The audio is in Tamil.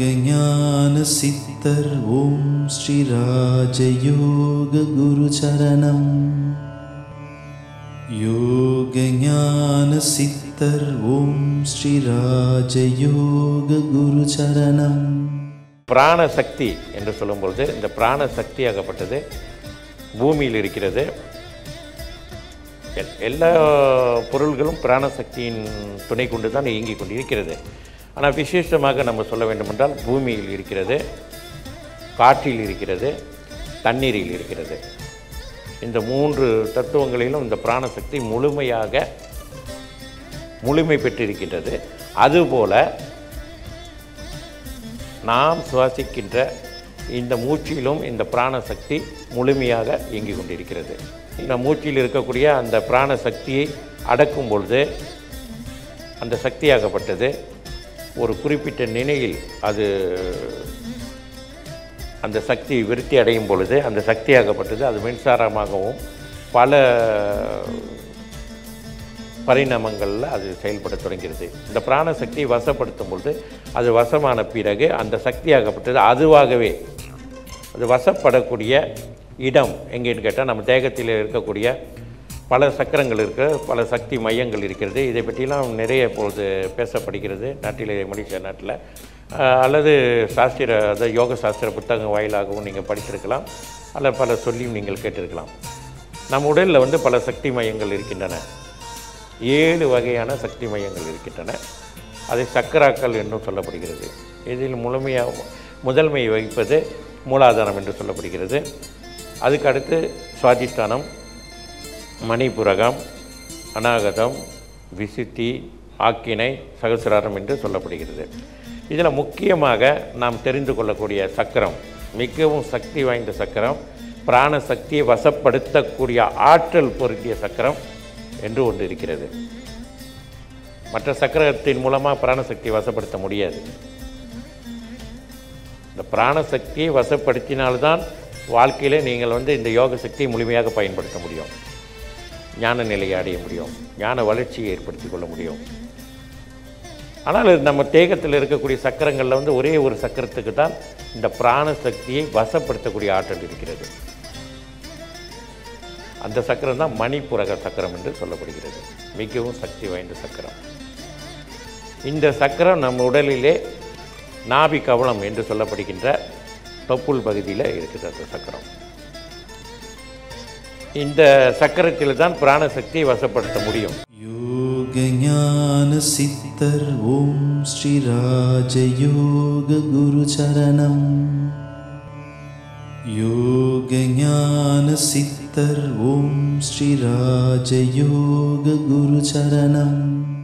யோகஞான சித்தர் ஓம் ஸ்ரீ ராஜயோக குரு சரணம் யோகஞான சித்தர் ஓம் ஸ்ரீ ராஜயோக குரு சரணம் பிராண சக்தி என்று சொல்லும்பொழுது இந்த பிராண சக்தியாகப்பட்டது பூமியில் இருக்கிறது எல்- எல்லா பொருள்களும் பிராண சக்தியின் துணை கொண்டு தான் இயங்கிக் கொண்டிருக்கிறது ஆனால் விசேஷமாக நம்ம சொல்ல வேண்டுமென்றால் பூமியில் இருக்கிறது காற்றில் இருக்கிறது தண்ணீரில் இருக்கிறது இந்த மூன்று தத்துவங்களிலும் இந்த பிராணசக்தி முழுமையாக முழுமை பெற்றிருக்கின்றது அதுபோல நாம் சுவாசிக்கின்ற இந்த மூச்சிலும் இந்த பிராண சக்தி முழுமையாக இயங்கிக் கொண்டிருக்கிறது இந்த மூச்சில் இருக்கக்கூடிய அந்த பிராண சக்தியை அடக்கும் பொழுது அந்த சக்தியாகப்பட்டது ஒரு குறிப்பிட்ட நிலையில் அது அந்த சக்தி விருத்தி அடையும் பொழுது அந்த சக்தியாகப்பட்டது அது மின்சாரமாகவும் பல பரிணாமங்களில் அது செயல்பட தொடங்கிறது இந்த பிராண சக்தியை வசப்படுத்தும் பொழுது அது வசமான பிறகு அந்த சக்தியாகப்பட்டது அதுவாகவே அது வசப்படக்கூடிய இடம் எங்கேன்னு கேட்டால் நம்ம தேகத்தில் இருக்கக்கூடிய பல சக்கரங்கள் இருக்க பல சக்தி மையங்கள் இருக்கிறது இதை பற்றிலாம் நிறைய இப்பொழுது பேசப்படுகிறது நாட்டிலே மலேசியா நாட்டில் அஹ், அல்லது சாஸ்திர அதாவது யோக சாஸ்திர புத்தகம் வாயிலாகவும் நீங்கள் படித்திருக்கலாம் அல்லது பல சொல்லியும் நீங்கள் கேட்டிருக்கலாம் நம் உடலில் வந்து பல சக்தி மையங்கள் இருக்கின்றன ஏழு வகையான சக்தி மையங்கள் இருக்கின்றன அதை சக்கராக்கள் என்றும் சொல்லப்படுகிறது இதில் முழுமையாக முதன்மை வகிப்பது மூலாதாரம் என்று சொல்லப்படுகிறது அதுக்கு அடுத்து சுவாதிஷ்டானம் மணிபுரகம் அநாகதம் விசுத்தி ஆக்கினை சகசிராரம் என்று சொல்லப்படுகிறது இதில் முக்கியமாக நாம் தெரிந்து கொள்ளக்கூடிய சக்கரம் மிகவும் சக்தி வாய்ந்த சக்கரம் பிராண சக்தியை வசப்படுத்தக்கூடிய ஆற்றல் பொருந்திய சக்கரம் என்று ஒன்று இருக்கிறது மற்ற சக்கரத்தின் மூலமாக பிராணசக்தியை வசப்படுத்த முடியாது இந்த பிராணசக்தியை வசப்படுத்தினால்தான் வாழ்க்கையில் நீங்கள் வந்து இந்த யோக சக்தியை முழுமையாக பயன்படுத்த முடியும் ஞான நிலையை அடைய முடியும் ஞான வளர்ச்சியை ஏற்படுத்தி கொள்ள முடியும் ஆனால் இது நம்ம தேகத்தில் இருக்கக்கூடிய சக்கரங்களில் வந்து ஒரே ஒரு சக்கரத்துக்கு தான் இந்த பிராண சக்தியை வசப்படுத்தக்கூடிய ஆற்றல் இருக்கிறது அந்த சக்கரம் தான் மணிப்புரக சக்கரம் என்று சொல்லப்படுகிறது மிகவும் சக்தி வாய்ந்த சக்கரம் இந்த சக்கரம் நம்ம உடலிலே நாபி கவளம் என்று சொல்லப்படுகின்ற தொப்புள் பகுதியில் இருக்குது அந்த சக்கரம் இந்த சக்கரத்தில் தான் பிராணசக்தியை வசப்படுத்த முடியும் யோகஞான சித்தர் ஓம் ஸ்ரீ ராஜயோக குரு சரணம் யோகஞான சித்தர் ஓம் ஸ்ரீ ராஜயோக குரு சரணம்